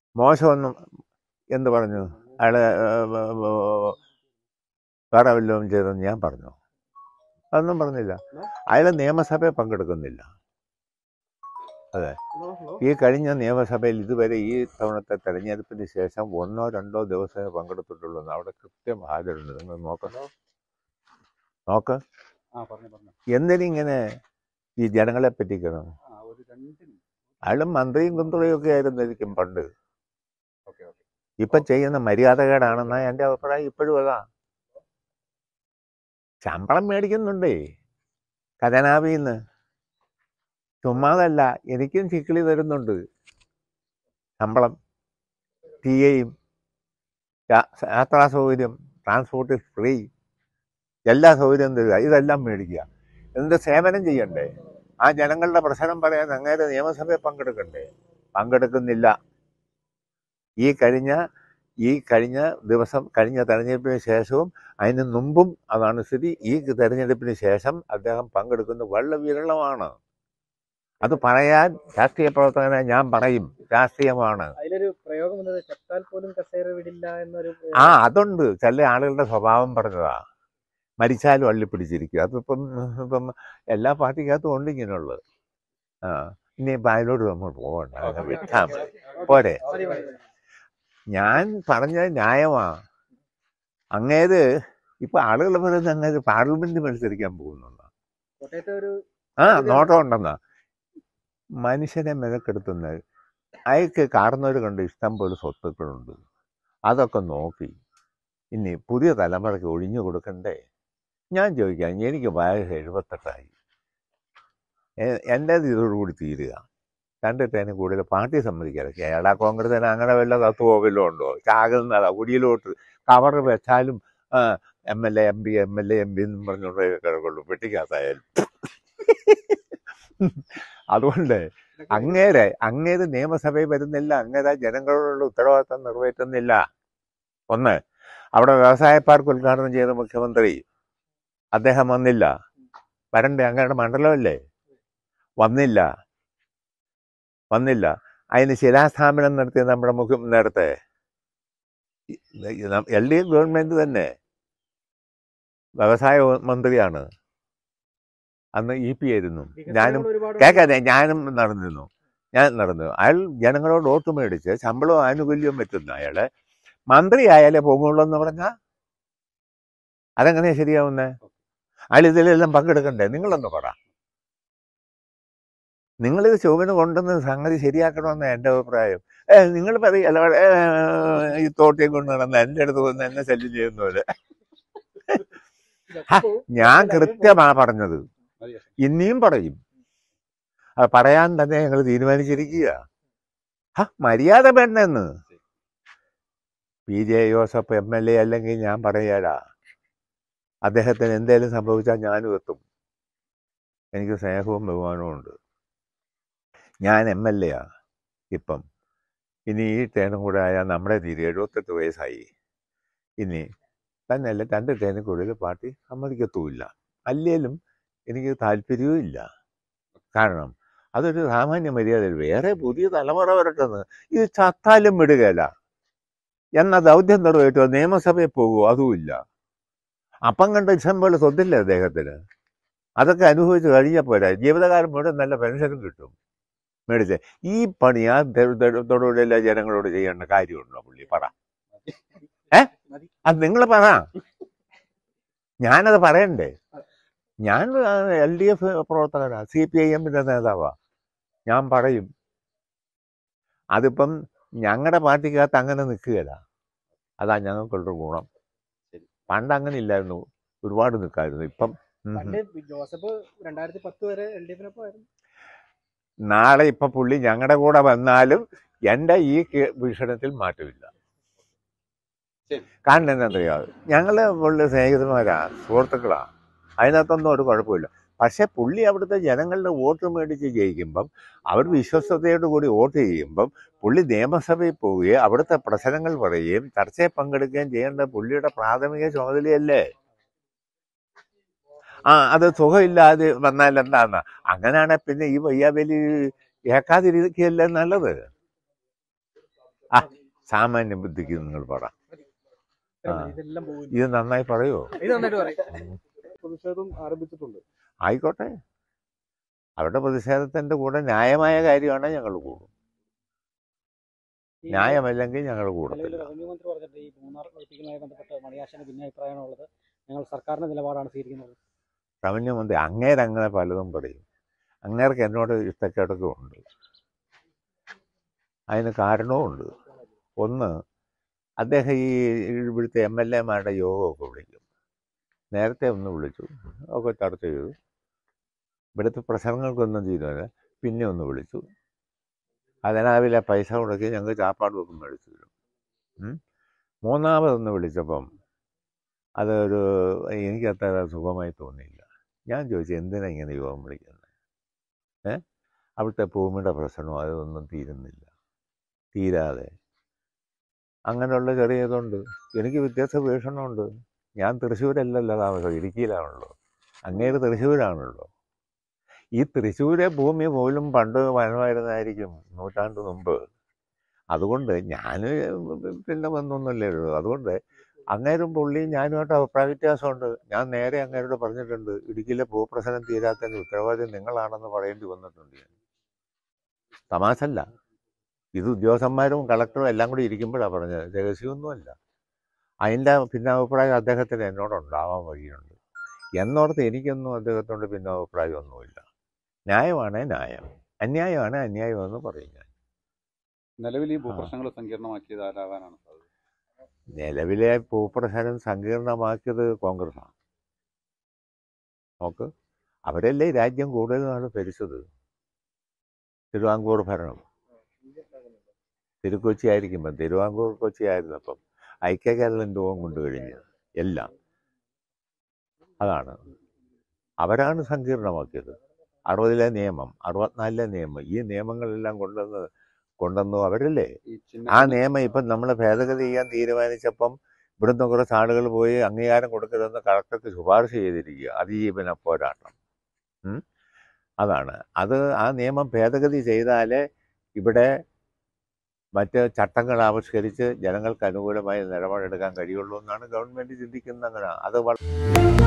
മോശമൊന്നും എന്ത് പറഞ്ഞു അയാള് വേറെ വല്ലതും ചെയ്തെന്ന് ഞാൻ പറഞ്ഞു അതൊന്നും പറഞ്ഞില്ല അയാൾ നിയമസഭയിൽ പങ്കെടുക്കുന്നില്ല ഈ കഴിഞ്ഞ നിയമസഭയിൽ ഇതുവരെ ഈ തവണത്തെ തെരഞ്ഞെടുപ്പിന് ശേഷം ഒന്നോ രണ്ടോ ദിവസമേ പങ്കെടുത്തിട്ടുള്ളൂ എന്ന് അവിടെ കൃത്യം ഹാജരുണ്ട് നിങ്ങൾ നോക്ക നോക്ക് ആ പറഞ്ഞു പറഞ്ഞു എന്തിനിങ്ങനെ ഈ ജനങ്ങളെ പറ്റിക്കണം ആ ഒരു രണ്ട് അയാളും മന്ത്രിയും കുന്തറയും ഒക്കെ ആയിരുന്നിരിക്കും പണ്ട് ഓക്കെ ഓക്കെ ഇപ്പൊ ചെയ്യുന്ന മര്യാദകേടാണെന്നാ എൻ്റെ അഭിപ്രായം ഇപ്പോഴും അതാ ശമ്പളം മേടിക്കുന്നുണ്ടേ ഖജനാവിന്ന് ചുമ്മാതല്ല എനിക്കും ചിക്കിളി തരുന്നുണ്ട് ശമ്പളം ടി എയും യാത്രാ സൗകര്യം ട്രാൻസ്പോർട്ട് ഫ്രീ എല്ലാ സൗകര്യവും തരിക ഇതെല്ലാം മേടിക്കുക എന്നിട്ട് സേവനം ചെയ്യണ്ടേ ആ ജനങ്ങളുടെ പ്രശ്നം പറയാൻ അങ്ങേരെ നിയമസഭയിൽ പങ്കെടുക്കണ്ടേ പങ്കെടുക്കുന്നില്ല ഈ കഴിഞ്ഞ ഈ കഴിഞ്ഞ ദിവസം കഴിഞ്ഞ തെരഞ്ഞെടുപ്പിന് ശേഷവും അതിന് മുമ്പും അതാണ് സ്ഥിതി ഈ തെരഞ്ഞെടുപ്പിന് ശേഷം അദ്ദേഹം പങ്കെടുക്കുന്നത് വളരെ വിരളമാണ് അത് പറയാൻ രാഷ്ട്രീയ പ്രവർത്തകനെ ഞാൻ പറയും രാഷ്ട്രീയമാണ് അതിലൊരു പ്രയോഗം വന്നത് ചത്താൽ പോലും കസേര വിടില്ല എന്നൊരു ആ അതുണ്ട് ചില ആളുകളുടെ സ്വഭാവം പറഞ്ഞതാ മരിച്ചാലും അള്ളിപ്പിടിച്ചിരിക്കുക അതിപ്പം ഇപ്പം എല്ലാ പാർട്ടിക്കകത്തും ഉണ്ട് ഇങ്ങനെയുള്ളത് ആ ഇനി ഇപ്പം അതിലോട്ട് നമ്മൾ പോകണ്ട അങ്ങ് വിട്ടാൽ മതി പോരെ മതി, മതി, മതി. ഞാൻ പറഞ്ഞത് ന്യായമാ അങ്ങേത് ഇപ്പൊ ആളുകൾ പറയുന്നത് അങ്ങേത് പാർലമെന്റ് മത്സരിക്കാൻ പോകുന്നുണ്ടോ കോട്ടയത്തെ ഒരു ആ നോട്ടം ഉണ്ടെന്നാ മനുഷ്യനെ മെനക്കെടുത്തുന്നത് അയാൾക്ക് കാർന്നവർ കണ്ട് ഇഷ്ടം പോലെ സ്വത്തുക്കളുണ്ട് അതൊക്കെ നോക്കി ഇനി പുതിയ തലമുറയ്ക്ക് ഒഴിഞ്ഞു കൊടുക്കണ്ടേ ഞാൻ ചോദിക്കാം എനിക്ക് വയസ്സ് എഴുപത്തെട്ടായി എ- എൻ്റേത് ഇതോടുകൂടി തീരുക കണ്ടിട്ട് അതിന് കൂടുതൽ പാർട്ടി സമ്മതിക്കാതെ കേരള കോൺഗ്രസിന് അങ്ങനെ വല്ല തത്വമോ വല്ലതും ഉണ്ടോ ചാകുന്നതാ കുടിയിലോട്ട് കവർ വെച്ചാലും M L A M P M L A M P എന്നും പറഞ്ഞുകൊണ്ടേ കിടക്കുള്ളൂ പെട്ടിക്കകത്തായാലും അതുകൊണ്ട് അങ്ങേരെ അങ്ങേര് നിയമസഭയിൽ വരുന്നില്ല അങ്ങേരെ ജനങ്ങളോടുള്ള ഉത്തരവാദിത്തം നിറവേറ്റുന്നില്ല ഒന്ന് അവിടെ വ്യവസായ പാർക്ക് ഉദ്ഘാടനം ചെയ്ത മുഖ്യമന്ത്രി അദ്ദേഹം വന്നില്ല വരണ്ടേ അങ്ങയുടെ മണ്ഡലമല്ലേ വന്നില്ല വന്നില്ല അതിന് ശിലാസ്ഥാപനം നടത്തിയ നമ്മുടെ മുഖ്യ നേരത്തെ എൽ ഡി എഫ് ഗവൺമെന്റ് തന്നെ വ്യവസായ മന്ത്രിയാണ് അന്ന് ഇ പി ആയിരുന്നു ഞാനും വികസനങ്ങൾ ഒരുപാട് കേൾക്കാതെ ഞാനും നടന്നിരുന്നു ഞാൻ നടന്നു അയാൾ ജനങ്ങളോട് വോട്ട് മേടിച്ച് ശമ്പളവും ആനുകൂല്യവും പറ്റുന്ന അയാള് മന്ത്രി ആയാലേ പോകുള്ളൂ എന്ന് പറഞ്ഞാ അതെങ്ങനെയാ ശരിയാവുന്നേ അയാൾ ഇതിലെല്ലാം പങ്കെടുക്കണ്ടേ നിങ്ങളൊന്ന് പറ നിങ്ങളിത് ചൊവ്വന് കൊണ്ടുവന്ന് സംഗതി ശരിയാക്കണമെന്ന് എൻ്റെ അഭിപ്രായം ഏ നിങ്ങൾ പറയല്ല ഏ, ഈ തോട്ടിയും കൊണ്ട് നടന്ന് എൻ്റെ അടുത്ത് വന്ന് എന്നെ ശല്യം ചെയ്യുന്ന പോലെ ഇതൊക്കെ പോ- ഞാൻ കൃത്യമാ പറഞ്ഞത് മതി ഇനിയും പറയും അത് പറയാൻ തന്നെ ഞങ്ങൾ തീരുമാനിച്ചിരിക്കുക ഹ മര്യാദ വേണ്ടെന്ന് P J Joseph M L A അല്ലെങ്കിൽ ഞാൻ പറയാടാ അദ്ദേഹത്തിന് എന്തേലും സംഭവിച്ചാൽ ഞാനും എത്തും എനിക്ക് സ്നേഹവും ബഹുമാനവും ഉണ്ട് ഞാൻ എം എൽ എ ആ ഇപ്പം ഇനി ഈ ടേണും കൂടെ ആയാൽ നമ്മുടെ തീരെ എഴുപത്തെട്ട് വയസ്സായി ഇനി തന്നെയല്ല രണ്ട് ടേനും കൂടുതൽ പാർട്ടി സമ്മതിക്കത്തുമില്ല അല്ലേലും എനിക്ക് താല്പര്യവും ഇല്ല കാരണം അതൊരു സാമാന്യ മര്യാദ വേറെ പുതിയ തലമുറ വരട്ടെന്ന് ഇത് ചത്താലും വിടുകയില്ല എന്ന ദൗത്യം നിറവേറ്റോ നിയമസഭയിൽ പോകുമോ അതുമില്ല അപ്പം കണ്ട ഇഷ്ടം പോലെ സ്വത്തില്ല അദ്ദേഹത്തിന് അതൊക്കെ അനുഭവിച്ച് കഴിഞ്ഞാൽ പോരാ ജീവിതകാലം മുഴുവൻ നല്ല പെൻഷനും കിട്ടും മേടിച്ച് ഈ പണി ആ തൊടുപുഴയിലെ ജനങ്ങളോട് ചെയ്യേണ്ട കാര്യമുണ്ടോ പുള്ളി പറ ഏ മതി. അത് നിങ്ങൾ പറ ഞാനത് പറയണ്ടേ ഞാൻ എൽ ഡി എഫ് പ്രവർത്തകനാ സി പി ഐ എമ്മിന്റെ നേതാവാ ഞാൻ പറയും അതിപ്പം ഞങ്ങളുടെ പാർട്ടിക്കകത്ത് അങ്ങനെ നിൽക്കുകയില്ല അതാ ഞങ്ങൾക്കുള്ള ഗുണം പണ്ട് അങ്ങനെ ഇല്ലായിരുന്നു ഒരുപാട് നിൽക്കായിരുന്നു ഇപ്പം ഉം ഉം. പണ്ട് ജോസഫ് രണ്ടായിരത്തി പത്ത് വരെ എൽ ഡി എഫിനൊപ്പം ആയിരുന്നു നാളെ ഇപ്പൊ പുള്ളി ഞങ്ങളുടെ കൂടെ വന്നാലും എൻ്റെ ഈ കേ- വീക്ഷണത്തിൽ മാറ്റമില്ല ശരി. കാരണം എന്താ ഞങ്ങള് പുള്ളി സ്നേഹിതന്മാരാ സുഹൃത്തുക്കളാ അതിനകത്തൊന്നും ഒരു കുഴപ്പമില്ല പക്ഷെ പുള്ളി അവിടുത്തെ ജനങ്ങളുടെ വോട്ട് മേടിച്ച് ജയിക്കുമ്പം അവർ വിശ്വസ്തയോട് കൂടി വോട്ട് ചെയ്യുമ്പം പുള്ളി നിയമസഭയിൽ പോവുകയും അവിടുത്തെ പ്രശ്നങ്ങൾ പറയുകയും ചർച്ചയിൽ പങ്കെടുക്കുകയും ചെയ്യേണ്ട പുള്ളിയുടെ പ്രാഥമിക ചുമതലയല്ലേ ആ അത് സുഖമില്ലാതെ വന്നാൽ എന്താന്ന് അങ്ങനെയാണെ പിന്നെ ഈ വയ്യാവേലി ഏക്കാതിരിക്കുകയല്ലേ നല്ലത് സാമാന്യ ബുദ്ധിക്ക് നിങ്ങൾ പറ ഇത്രയും ആ. മതി. ഇതെല്ലാം പോകും ഇത് നന്നായി പറയുമോ ഇത് നന്നായിട്ട് പറയും പ്രതിഷേധം ആരംഭിച്ചിട്ടുണ്ട് ആയിക്കോട്ടെ അവരുടെ പ്രതിഷേധത്തിന്റെ കൂടെ ന്യായമായ കാര്യമാണെങ്കിൽ ഞങ്ങൾ കൂടും ന്യായമല്ലെങ്കിൽ ഞങ്ങൾ നിലവിൽ കൂടത്തില്ല റവന്യൂ മന്ത്രി പറഞ്ഞിട്ട് ഈ മൂന്നാർ ഒഴിപ്പിക്കലുമായി ബന്ധപ്പെട്ട് മണിയാശന് ഭിന്ന അഭിപ്രായമാണുള്ളത് ഞങ്ങൾ സർക്കാരിന്റെ നിലപാടാണ് സ്വീകരിക്കുന്നത് റവന്യൂ മന്ത്രി അങ്ങേരങ്ങനെ പലതും പറയും അങ്ങേർക്ക് എന്നോട് ഇഷ്ടക്കേടൊക്കെ ഉണ്ട് അതിന് കാരണവും ഉണ്ട് ഒന്ന് അദ്ദേഹം ഈ ഇവിടുത്തെ എം എൽ എമാരുടെ യോഗമൊക്കെ വിളിക്കും നേരത്തെ ഒന്ന് വിളിച്ചു ഒക്കെ ചർച്ച ചെയ്തു ഇവിടുത്തെ പ്രശ്നങ്ങൾക്കൊന്നും തീരുമാനം പിന്നെ ഒന്ന് വിളിച്ചു അതിനാവിലെ പൈസ മുടക്കി ഞങ്ങൾക്ക് ചാപ്പാട് വെക്കും മേടിച്ചു തരും ഉം. മൂന്നാമതൊന്ന് വിളിച്ചപ്പം അതൊരു എനിക്ക് അത്ര സുഖമായി തോന്നിയില്ല ഞാൻ ചോദിച്ചു എന്തിനാ ഇങ്ങനെ യോഗം വിളിക്കുന്നത് ഏ അവിടുത്തെ ഭൂമിയുടെ പ്രശ്നമോ അതൊന്നും തീരുന്നില്ല തീരാതെ അങ്ങനെയുള്ള ചെറിയ ഇതുണ്ട് എനിക്ക് വ്യത്യസ്ത വീക്ഷണമുണ്ട് ഞാൻ തൃശ്ശൂരല്ലല്ലോ താമസം ഇടുക്കിയിലാണല്ലോ അങ്ങേര് തൃശ്ശൂരാണല്ലോ ഈ തൃശ്ശൂരെ ഭൂമി പോലും പണ്ട് വനമായിരുന്നായിരിക്കും നൂറ്റാണ്ട് മുമ്പ് അതുകൊണ്ട് ഞാൻ പിന്നെ വന്നൊന്നുമല്ലേ ഉള്ളൂ അതുകൊണ്ട് അങ്ങേരും പുള്ളിയും ഞാനുമായിട്ട് അഭിപ്രായ വ്യത്യാസമുണ്ട് ഞാൻ നേരെ അങ്ങേരോട് പറഞ്ഞിട്ടുണ്ട് ഇടുക്കിയിലെ ഭൂപ്രശ്നം തീരാത്തതിന് ഉത്തരവാദി നിങ്ങളാണെന്ന് പറയേണ്ടി വന്നിട്ടുണ്ട് ഞാൻ തമാശല്ല ഇത് ഉദ്യോഗസ്ഥന്മാരും കളക്ടറും എല്ലാം കൂടി ഇരിക്കുമ്പോഴാണ് പറഞ്ഞത് രഹസ്യമൊന്നുമല്ല അതിൻ്റെ ഭിന്നാഭിപ്രായം അദ്ദേഹത്തിന് എന്നോട് ഉണ്ടാവാൻ വഴിയുണ്ട് എന്നോർത്ത് എനിക്കൊന്നും അദ്ദേഹത്തോട് ഭിന്നാഭിപ്രായമൊന്നുമില്ല ന്യായമാണേ ന്യായം അന്യായമാണ് അന്യായമെന്ന് പറയും ഞാൻ നിലവിൽ ഈ ഭൂപ്രശ്നങ്ങൾ സങ്കീർണമാക്കിയത് ആരാകാനാണ് സാധ്യത നിലവിലെ ഭൂപ്രശ്നം സങ്കീർണമാക്കിയത് കോൺഗ്രസ്സാണ് നോക്ക് അവരല്ലേ ഈ രാജ്യം കൂടുതൽ നാൾ ഭരിച്ചത് തിരുവാങ്കൂർ ഭരണം തിരുക്കൊച്ചി ആയിരിക്കുമ്പം തിരുവാങ്കൂർ കൊച്ചി ആയിരുന്നപ്പം ഐക്യ കേരളം രൂപം കൊണ്ട് കഴിഞ്ഞ് എല്ലാം അതാണ് അവരാണ് സങ്കീർണമാക്കിയത് അറുപതിലെ നിയമം അറുപത്തിനാലിലെ നിയമം ഈ നിയമങ്ങളെല്ലാം കൊണ്ടുവന്ന് കൊണ്ടുവന്നു അവരല്ലേ ഈ ആ ചിഹ്ന നിയമം ഇപ്പം നമ്മൾ ഭേദഗതി ചെയ്യാൻ തീരുമാനിച്ചപ്പം ഇവിടുന്ന് കുറച്ച് ആളുകൾ പോയി അംഗീകാരം കൊടുക്കരുതെന്ന് കളക്ടർക്ക് ശുപാർശ ചെയ്തിരിക്കുക അതിജീവന പോരാട്ടം ഉം? അതാണ് അത് ആ നിയമം ഭേദഗതി ചെയ്താലേ ഇവിടെ മറ്റ് ചട്ടങ്ങൾ ആവിഷ്കരിച്ച് ജനങ്ങൾക്ക് അനുകൂലമായി നിലപാടെടുക്കാൻ കഴിയുള്ളൂ എന്നാണ് ഗവൺമെൻറ് ചിന്തിക്കുന്നത് അങ്ങനെ അത് വളരെ